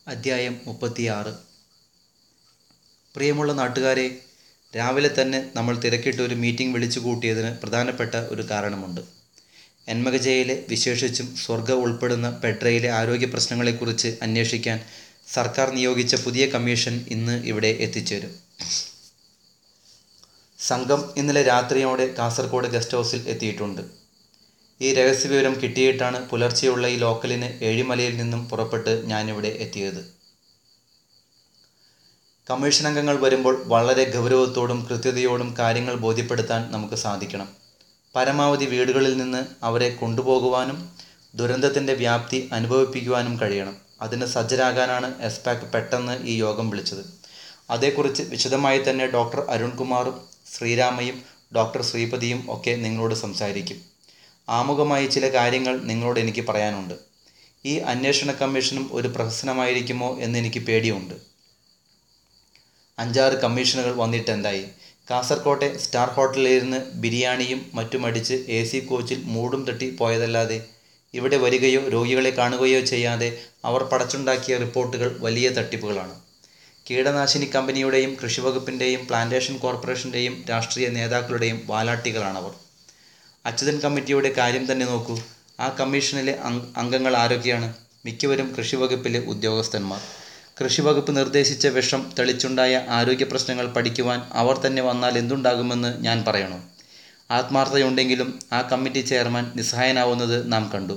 അദ്ധ്യായം മുപ്പത്തിയാറ് പ്രിയമുള്ള നാട്ടുകാരെ രാവിലെ തന്നെ നമ്മൾ തിരക്കിട്ട് ഒരു മീറ്റിംഗ് വിളിച്ചു കൂട്ടിയതിന് പ്രധാനപ്പെട്ട ഒരു കാരണമുണ്ട് എൻമകജയിലെ വിശേഷിച്ചും സ്വർഗ ഉൾപ്പെടുന്ന പെട്രയിലെ ആരോഗ്യ പ്രശ്നങ്ങളെക്കുറിച്ച് അന്വേഷിക്കാൻ സർക്കാർ നിയോഗിച്ച പുതിയ കമ്മീഷൻ ഇന്ന് ഇവിടെ എത്തിച്ചേരും സംഘം ഇന്നലെ രാത്രിയോടെ കാസർഗോഡ് ഗസ്റ്റ് ഹൗസിൽ എത്തിയിട്ടുണ്ട് ഈ രഹസ്യവിവരം കിട്ടിയിട്ടാണ് പുലർച്ചെയുള്ള ഈ ലോക്കലിന് ഏഴിമലയിൽ നിന്നും പുറപ്പെട്ട് ഞാനിവിടെ എത്തിയത് കമ്മീഷൻ അംഗങ്ങൾ വരുമ്പോൾ വളരെ ഗൗരവത്തോടും കൃത്യതയോടും കാര്യങ്ങൾ ബോധ്യപ്പെടുത്താൻ നമുക്ക് സാധിക്കണം പരമാവധി വീടുകളിൽ നിന്ന് അവരെ കൊണ്ടുപോകുവാനും ദുരന്തത്തിൻ്റെ വ്യാപ്തി അനുഭവിപ്പിക്കുവാനും കഴിയണം അതിന് സജ്ജരാകാനാണ് എസ്പാക് പെട്ടെന്ന് ഈ യോഗം വിളിച്ചത് അതേക്കുറിച്ച് വിശദമായി തന്നെ ഡോക്ടർ അരുൺകുമാറും ശ്രീരാമയും ഡോക്ടർ ശ്രീപതിയും ഒക്കെ നിങ്ങളോട് സംസാരിക്കും ആമുഖമായി ചില കാര്യങ്ങൾ നിങ്ങളോട് എനിക്ക് പറയാനുണ്ട് ഈ അന്വേഷണ കമ്മീഷനും ഒരു പ്രഹസനമായിരിക്കുമോ എന്ന് എനിക്ക് പേടിയുണ്ട് അഞ്ചാറ് കമ്മീഷനുകൾ വന്നിട്ട് എന്തായി കാസർകോട്ടെ സ്റ്റാർ ഹോട്ടലിലിരുന്ന് ബിരിയാണിയും മറ്റും അടിച്ച് എ സി കോച്ചിൽ മൂടും തട്ടി പോയതല്ലാതെ ഇവിടെ വരികയോ രോഗികളെ കാണുകയോ ചെയ്യാതെ അവർ പടച്ചുണ്ടാക്കിയ റിപ്പോർട്ടുകൾ വലിയ തട്ടിപ്പുകളാണ് കീടനാശിനി കമ്പനിയുടെയും കൃഷിവകുപ്പിൻ്റെയും പ്ലാന്റേഷൻ കോർപ്പറേഷൻ്റെയും രാഷ്ട്രീയ നേതാക്കളുടെയും വാലാട്ടികളാണവർ അച്യുതൻ കമ്മിറ്റിയുടെ കാര്യം തന്നെ നോക്കൂ ആ കമ്മീഷനിലെ അംഗങ്ങൾ ആരൊക്കെയാണ് മിക്കവരും കൃഷിവകുപ്പിലെ ഉദ്യോഗസ്ഥന്മാർ കൃഷിവകുപ്പ് നിർദ്ദേശിച്ച വിഷം തെളിച്ചുണ്ടായ ആരോഗ്യ പ്രശ്നങ്ങൾ പഠിക്കുവാൻ അവർ തന്നെ വന്നാൽ എന്തുണ്ടാകുമെന്ന് ഞാൻ പറയണോ ആത്മാർത്ഥതയുണ്ടെങ്കിലും ആ കമ്മിറ്റി ചെയർമാൻ നിസ്സഹായനാവുന്നത് നാം കണ്ടു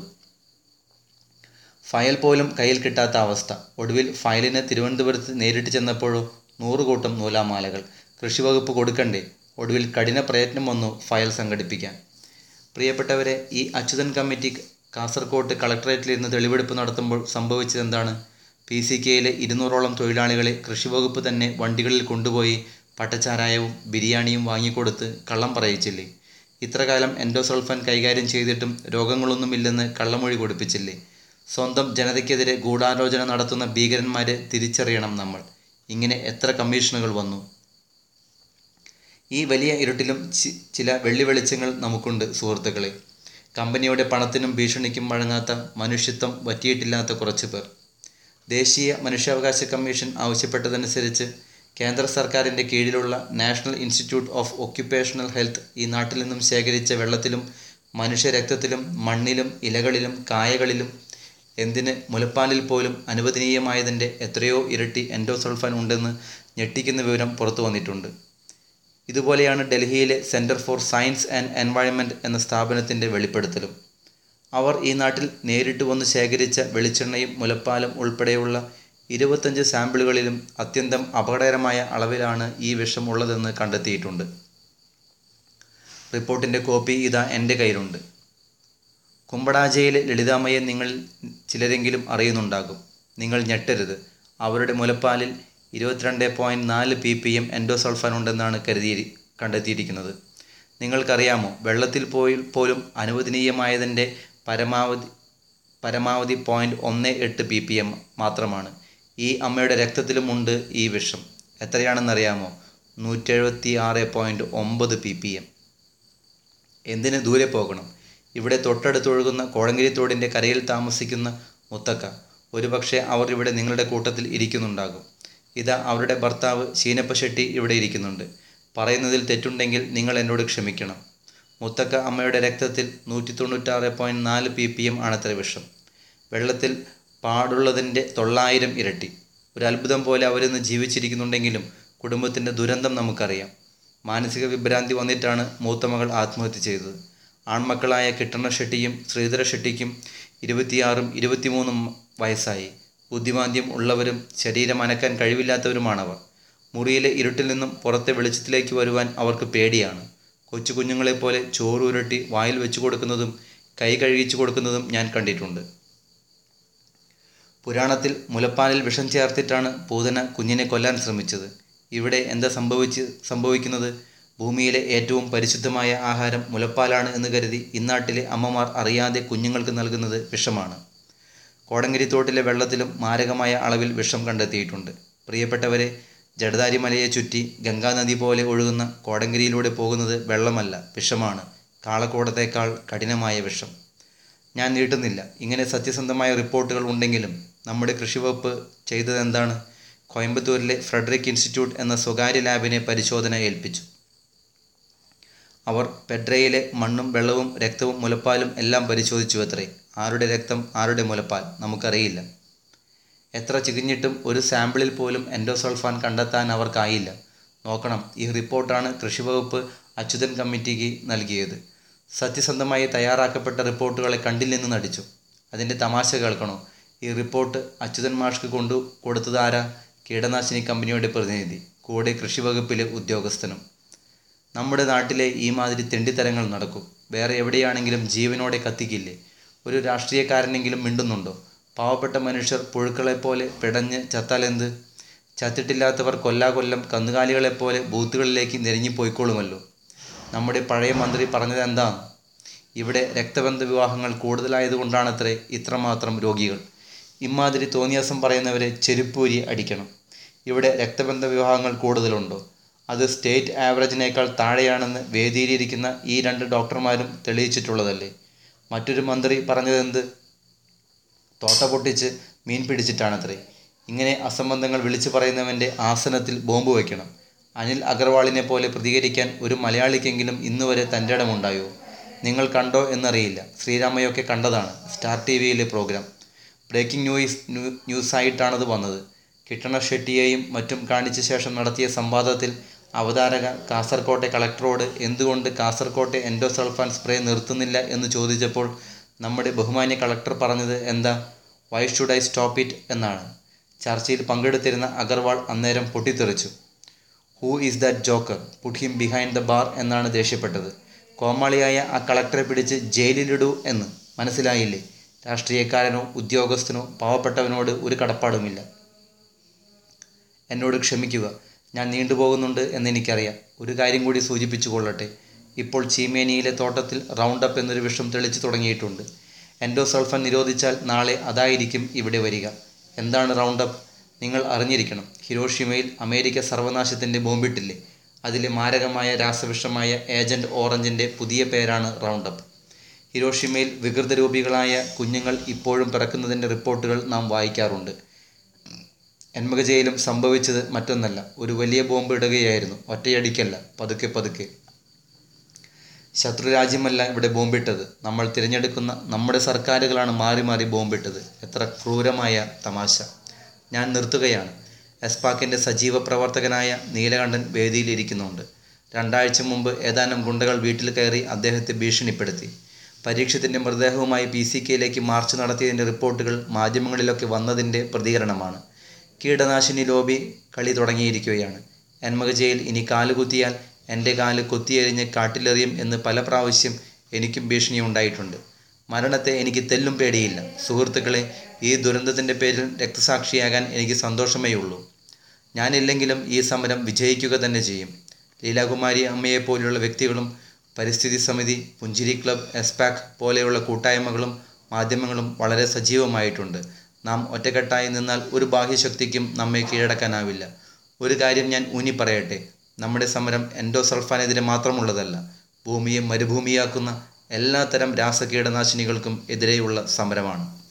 ഫയൽ പോലും കയ്യിൽ കിട്ടാത്ത അവസ്ഥ ഒടുവിൽ ഫയലിന് തിരുവനന്തപുരത്ത് നേരിട്ട് ചെന്നപ്പോഴോ നൂറുകൂട്ടം നൂലാമാലകൾ കൃഷിവകുപ്പ് കൊടുക്കണ്ടേ ഒടുവിൽ കഠിന പ്രയത്നം വന്നു ഫയൽ സംഘടിപ്പിക്കാൻ പ്രിയപ്പെട്ടവരെ ഈ അച്യുതൻ കമ്മിറ്റി കാസർകോട്ട് കളക്ടറേറ്റിലിരുന്ന് തെളിവെടുപ്പ് നടത്തുമ്പോൾ സംഭവിച്ചതെന്താണ് പി സി കെയിലെ ഇരുന്നൂറോളം തൊഴിലാളികളെ കൃഷിവകുപ്പ് തന്നെ വണ്ടികളിൽ കൊണ്ടുപോയി പട്ടച്ചാരായവും ബിരിയാണിയും വാങ്ങിക്കൊടുത്ത് കള്ളം പറയിച്ചില്ലേ ഇത്രകാലം എൻഡോസൾഫാൻ കൈകാര്യം ചെയ്തിട്ടും രോഗങ്ങളൊന്നുമില്ലെന്ന് കള്ളമൊഴി കൊടുപ്പിച്ചില്ലേ സ്വന്തം ജനതയ്ക്കെതിരെ ഗൂഢാലോചന നടത്തുന്ന ഭീകരന്മാരെ തിരിച്ചറിയണം നമ്മൾ ഇങ്ങനെ എത്ര കമ്മീഷനുകൾ വന്നു ഈ വലിയ ഇരുട്ടിലും ചില വെള്ളി വെളിച്ചങ്ങൾ നമുക്കുണ്ട് സുഹൃത്തുക്കളെ കമ്പനിയുടെ പണത്തിനും ഭീഷണിക്കും വഴങ്ങാത്ത മനുഷ്യത്വം വറ്റിയിട്ടില്ലാത്ത കുറച്ച് പേർ ദേശീയ മനുഷ്യാവകാശ കമ്മീഷൻ ആവശ്യപ്പെട്ടതനുസരിച്ച് കേന്ദ്ര സർക്കാരിൻ്റെ കീഴിലുള്ള national institute of occupational health ഈ നാട്ടിൽ നിന്നും ശേഖരിച്ച വെള്ളത്തിലും മനുഷ്യരക്തത്തിലും മണ്ണിലും ഇലകളിലും കായകളിലും എന്തിന് മുലപ്പാലിൽ പോലും അനുവദനീയമായതിൻ്റെ എത്രയോ ഇരട്ടി എൻഡോസൾഫാൻ ഉണ്ടെന്ന് ഞെട്ടിക്കുന്ന വിവരം പുറത്തു വന്നിട്ടുണ്ട് ഇതുപോലെയാണ് ഡൽഹിയിലെ centre for science and environment എന്ന സ്ഥാപനത്തിൻ്റെ വെളിപ്പെടുത്തലും അവർ ഈ നാട്ടിൽ നേരിട്ട് വന്ന് ശേഖരിച്ച വെളിച്ചെണ്ണയും മുലപ്പാലും ഉൾപ്പെടെയുള്ള ഇരുപത്തഞ്ച് സാമ്പിളുകളിലും അത്യന്തം അപകടകരമായ അളവിലാണ് ഈ വിഷം ഉള്ളതെന്ന് കണ്ടെത്തിയിട്ടുണ്ട് റിപ്പോർട്ടിൻ്റെ കോപ്പി ഇതാ എൻ്റെ കയ്യിലുണ്ട് കുമ്പടാജയിലെ ലളിതാമ്മയെ നിങ്ങൾ ചിലരെങ്കിലും അറിയുന്നുണ്ടാകും നിങ്ങൾ ഞെട്ടരുത് അവരുടെ മുലപ്പാലിൽ ഇരുപത്തിരണ്ട് പോയിൻറ്റ് നാല് പി പി എം എൻഡോസൾഫാൻ ഉണ്ടെന്നാണ് കരുതി കണ്ടെത്തിയിരിക്കുന്നത് നിങ്ങൾക്കറിയാമോ വെള്ളത്തിൽ പോയി പോലും അനുവദനീയമായതിൻ്റെ പരമാവധി പരമാവധി പോയിൻറ്റ് ഒന്ന് എട്ട് പി പി എം മാത്രമാണ് ഈ അമ്മയുടെ രക്തത്തിലുമുണ്ട് ഈ വിഷം എത്രയാണെന്നറിയാമോ നൂറ്റെഴുപത്തി ആറ് പോയിൻറ്റ് ഒമ്പത് പി പി എം എന്തിന് ദൂരെ പോകണം ഇവിടെ തൊട്ടടുത്തൊഴുകുന്ന കോഴങ്കിരി തോടിൻ്റെ കരയിൽ താമസിക്കുന്ന മുത്തക്ക ഒരുപക്ഷെ അവർ ഇവിടെ നിങ്ങളുടെ കൂട്ടത്തിൽ ഇരിക്കുന്നുണ്ടാകും ഇതാ അവരുടെ ഭർത്താവ് ശീനപ്പ ഷെട്ടി ഇവിടെ ഇരിക്കുന്നുണ്ട് പറയുന്നതിൽ തെറ്റുണ്ടെങ്കിൽ നിങ്ങൾ എന്നോട് ക്ഷമിക്കണം മുത്തക്ക അമ്മയുടെ രക്തത്തിൽ നൂറ്റി തൊണ്ണൂറ്റാറ് പോയിൻറ്റ് നാല് പി പി എം ആണത്ര വിഷം വെള്ളത്തിൽ പാടുള്ളതിൻ്റെ തൊള്ളായിരം ഇരട്ടി ഒരു അത്ഭുതം പോലെ അവരിന്ന് ജീവിച്ചിരിക്കുന്നുണ്ടെങ്കിലും കുടുംബത്തിൻ്റെ ദുരന്തം നമുക്കറിയാം മാനസിക വിഭ്രാന്തി വന്നിട്ടാണ് മൂത്തമകൾ ആത്മഹത്യ ചെയ്തത് ആൺമക്കളായ കിട്ടണ ഷെട്ടിയും ശ്രീധര ഷെട്ടിക്കും ഇരുപത്തിയാറും ഇരുപത്തിമൂന്നും വയസ്സായി ബുദ്ധിമാന്ദ്യം ഉള്ളവരും ശരീരം അനക്കാൻ കഴിവില്ലാത്തവരുമാണവർ മുറിയിലെ ഇരുട്ടിൽ നിന്നും പുറത്തെ വെളിച്ചത്തിലേക്ക് വരുവാൻ അവർക്ക് പേടിയാണ് കൊച്ചു കുഞ്ഞുങ്ങളെപ്പോലെ ചോറുരുട്ടി വായിൽ വെച്ചു കൊടുക്കുന്നതും കൈ കഴുകിച്ചു കൊടുക്കുന്നതും ഞാൻ കണ്ടിട്ടുണ്ട് പുരാണത്തിൽ മുലപ്പാലിൽ വിഷം ചേർത്തിട്ടാണ് പൂതന കുഞ്ഞിനെ കൊല്ലാൻ ശ്രമിച്ചത് ഇവിടെ എന്താ സംഭവിച്ച് സംഭവിക്കുന്നത് ഭൂമിയിലെ ഏറ്റവും പരിശുദ്ധമായ ആഹാരം മുലപ്പാലാണ് എന്ന് കരുതി ഇന്നാട്ടിലെ അമ്മമാർ അറിയാതെ കുഞ്ഞുങ്ങൾക്ക് നൽകുന്നത് വിഷമാണ് കോടങ്കിരിത്തോട്ടിലെ വെള്ളത്തിലും മാരകമായ അളവിൽ വിഷം കണ്ടെത്തിയിട്ടുണ്ട് പ്രിയപ്പെട്ടവരെ ജഡദാരി മലയെ ചുറ്റി ഗംഗാനദി പോലെ ഒഴുകുന്ന കോടങ്കരിയിലൂടെ പോകുന്നത് വെള്ളമല്ല വിഷമാണ് കാളക്കൂടത്തേക്കാൾ കഠിനമായ വിഷം ഞാൻ നീട്ടുന്നില്ല ഇങ്ങനെ സത്യസന്ധമായ റിപ്പോർട്ടുകൾ ഉണ്ടെങ്കിലും നമ്മുടെ കൃഷിവകുപ്പ് ചെയ്തതെന്താണ് കോയമ്പത്തൂരിലെ ഫ്രെഡറിക് ഇൻസ്റ്റിറ്റ്യൂട്ട് എന്ന സ്വകാര്യ ലാബിനെ പരിശോധന ഏൽപ്പിച്ചു അവർ പെഡ്രയിലെ മണ്ണും വെള്ളവും രക്തവും മുലപ്പാലും എല്ലാം പരിശോധിച്ചു അത്രേ ആരുടെ രക്തം ആരുടെ മുലപ്പാൽ നമുക്കറിയില്ല എത്ര ചികിഞ്ഞിട്ടും ഒരു സാമ്പിളിൽ പോലും എൻഡോസൾഫാൻ കണ്ടെത്താൻ അവർക്കായില്ല നോക്കണം ഈ റിപ്പോർട്ടാണ് കൃഷിവകുപ്പ് അച്യുതൻ കമ്മിറ്റിക്ക് നൽകിയത് സത്യസന്ധമായി തയ്യാറാക്കപ്പെട്ട റിപ്പോർട്ടുകളെ കണ്ടില്ലെന്ന് നടിച്ചു അതിൻ്റെ തമാശ കേൾക്കണോ ഈ റിപ്പോർട്ട് അച്യുതൻ മാഷ്ക്ക് കൊണ്ടു കൊടുത്തത് ആരാ കീടനാശിനി കമ്പനിയുടെ പ്രതിനിധി കൂടെ കൃഷിവകുപ്പിലെ ഉദ്യോഗസ്ഥനും നമ്മുടെ നാട്ടിലെ ഈ മാതിരി തെണ്ടിത്തരങ്ങൾ നടക്കും വേറെ എവിടെയാണെങ്കിലും ജീവനോടെ കത്തിക്കില്ലേ ഒരു രാഷ്ട്രീയക്കാരനെങ്കിലും മിണ്ടുന്നുണ്ടോ പാവപ്പെട്ട മനുഷ്യർ പുഴുക്കളെപ്പോലെ പിടഞ്ഞ് ചത്താലെന്ത് ചത്തിട്ടില്ലാത്തവർ കൊല്ലാകൊല്ലം കന്നുകാലികളെപ്പോലെ ബൂത്തുകളിലേക്ക് നിരങ്ങി പോയിക്കോളുമല്ലോ നമ്മുടെ പഴയ മന്ത്രി പറഞ്ഞത് എന്താണ് ഇവിടെ രക്തബന്ധ വിവാഹങ്ങൾ കൂടുതലായതുകൊണ്ടാണത്രേ ഇത്രമാത്രം രോഗികൾ ഇമാതിരി തോന്നിയാസം പറയുന്നവരെ ചെരുപ്പൂരി അടിക്കണം ഇവിടെ രക്തബന്ധ വിവാഹങ്ങൾ കൂടുതലുണ്ടോ അത് സ്റ്റേറ്റ് ആവറേജിനേക്കാൾ താഴെയാണെന്ന് വേദിയിലിരിക്കുന്ന ഈ രണ്ട് ഡോക്ടർമാരും തെളിയിച്ചിട്ടുള്ളതല്ലേ മറ്റൊരു മന്ത്രി പറഞ്ഞതെന്ത് തോട്ട പൊട്ടിച്ച് മീൻ പിടിച്ചിട്ടാണത്രേ ഇങ്ങനെ അസംബന്ധങ്ങൾ വിളിച്ചു പറയുന്നവൻ്റെ ആസനത്തിൽ ബോംബ് വയ്ക്കണം അനിൽ അഗർവാളിനെ പോലെ പ്രതികരിക്കാൻ ഒരു മലയാളിക്കെങ്കിലും ഇന്നുവരെ തൻ്റെ ഇടമുണ്ടായോ നിങ്ങൾ കണ്ടോ എന്നറിയില്ല ശ്രീരാമയൊക്കെ കണ്ടതാണ് സ്റ്റാർ ടി വിയിലെ പ്രോഗ്രാം ബ്രേക്കിംഗ് ന്യൂസ് ന്യൂസായിട്ടാണത് വന്നത് കിട്ടണ ഷെട്ടിയെയും മറ്റും കാണിച്ച ശേഷം നടത്തിയ സംവാദത്തിൽ അവതാരക കാസർകോട്ടെ കളക്ടറോട് എന്തുകൊണ്ട് കാസർകോട്ടെ എൻഡോസൾഫാൻ സ്പ്രേ നിർത്തുന്നില്ല എന്ന് ചോദിച്ചപ്പോൾ നമ്മുടെ ബഹുമാന്യ കളക്ടർ പറഞ്ഞത് എന്താ why should I stop it എന്നാണ് ചർച്ചയിൽ പങ്കെടുത്തിരുന്ന അഗർവാൾ അന്നേരം പൊട്ടിത്തെറിച്ചു who is that joker put him behind the bar എന്നാണ് ദേഷ്യപ്പെട്ടത് കോമാളിയായ ആ കളക്ടറെ പിടിച്ച് ജയിലിലിടൂ എന്ന് മനസ്സിലായില്ലേ രാഷ്ട്രീയക്കാരനോ ഉദ്യോഗസ്ഥനോ പാവപ്പെട്ടവനോട് ഒരു കടപ്പാടുമില്ല എന്നോട് ക്ഷമിക്കുക ഞാൻ നീണ്ടുപോകുന്നുണ്ട് എന്നെനിക്കറിയാം ഒരു കാര്യം കൂടി സൂചിപ്പിച്ചു കൊള്ളട്ടെ ഇപ്പോൾ ചീമേനിയിലെ തോട്ടത്തിൽ റൗണ്ട് അപ്പ് എന്നൊരു വിഷം തെളിച്ചു തുടങ്ങിയിട്ടുണ്ട് എൻഡോസൾഫൻ നിരോധിച്ചാൽ നാളെ അതായിരിക്കും ഇവിടെ വരിക എന്താണ് റൗണ്ട് അപ്പ് നിങ്ങൾ അറിഞ്ഞിരിക്കണം ഹിരോഷിമയിൽ അമേരിക്ക സർവനാശത്തിൻ്റെ ബോംബിട്ടില്ലേ അതിലെ മാരകമായ രാസവിഷമായ ഏജന്റ് ഓറഞ്ചിൻ്റെ പുതിയ പേരാണ് റൗണ്ട് അപ്പ് ഹിരോഷിമയിൽ വികൃതരൂപികളായ കുഞ്ഞുങ്ങൾ ഇപ്പോഴും പിറക്കുന്നതിൻ്റെ റിപ്പോർട്ടുകൾ നാം വായിക്കാറുണ്ട് എന്മകജയിലും സംഭവിച്ചത് മറ്റൊന്നല്ല ഒരു വലിയ ബോംബ് ഇടുകയായിരുന്നു ഒറ്റയടിക്കല്ല പതുക്കെ പതുക്കെ ശത്രുരാജ്യമല്ല ഇവിടെ ബോംബിട്ടത് നമ്മൾ തിരഞ്ഞെടുക്കുന്ന നമ്മുടെ സർക്കാരുകളാണ് മാറി മാറി ബോംബിട്ടത് എത്ര ക്രൂരമായ തമാശ ഞാൻ നിർത്തുകയാണ് എസ്പാക്കിൻ്റെ സജീവ പ്രവർത്തകനായ നീലകണ്ഠൻ വേദിയിലിരിക്കുന്നുണ്ട് രണ്ടാഴ്ച മുമ്പ് ഏതാനും ഗുണ്ടകൾ വീട്ടിൽ കയറി അദ്ദേഹത്തെ ഭീഷണിപ്പെടുത്തി പരീക്ഷത്തിൻ്റെ മൃതദേഹവുമായി പി സി കെയിലേക്ക് മാർച്ച് നടത്തിയതിൻ്റെ റിപ്പോർട്ടുകൾ മാധ്യമങ്ങളിലൊക്കെ വന്നതിൻ്റെ പ്രതികരണമാണ് കീടനാശിനി ലോബി കളി തുടങ്ങിയിരിക്കുകയാണ് എന്മകജയിൽ ഇനി കാലുകുത്തിയാൽ എൻ്റെ കാല് കൊത്തിയെറിഞ്ഞ് കാട്ടിലെറിയും എന്ന് പല പ്രാവശ്യം എനിക്കും ഭീഷണി ഉണ്ടായിട്ടുണ്ട് മരണത്തെ എനിക്ക് തെല്ലും പേടിയില്ല സുഹൃത്തുക്കളെ ഈ ദുരന്തത്തിൻ്റെ പേരിൽ രക്തസാക്ഷിയാകാൻ എനിക്ക് സന്തോഷമേ ഉള്ളൂ ഞാനില്ലെങ്കിലും ഈ സമരം വിജയിക്കുക തന്നെ ചെയ്യും ലീലാകുമാരി അമ്മയെപ്പോലെയുള്ള വ്യക്തികളും പരിസ്ഥിതി സമിതി പുഞ്ചിരി ക്ലബ് എസ്പാക് പോലെയുള്ള കൂട്ടായ്മകളും മാധ്യമങ്ങളും വളരെ സജീവമായിട്ടുണ്ട് നാം ഒറ്റക്കെട്ടായി നിന്നാൽ ഒരു ബാഹ്യശക്തിക്കും നമ്മെ കീഴടക്കാനാവില്ല ഒരു കാര്യം ഞാൻ ഊന്നി പറയട്ടെ നമ്മുടെ സമരം എൻഡോസൾഫാനെതിരെ മാത്രമുള്ളതല്ല ഭൂമിയെ മരുഭൂമിയാക്കുന്ന എല്ലാത്തരം രാസകീടനാശിനികൾക്കും എതിരെയുള്ള സമരമാണ്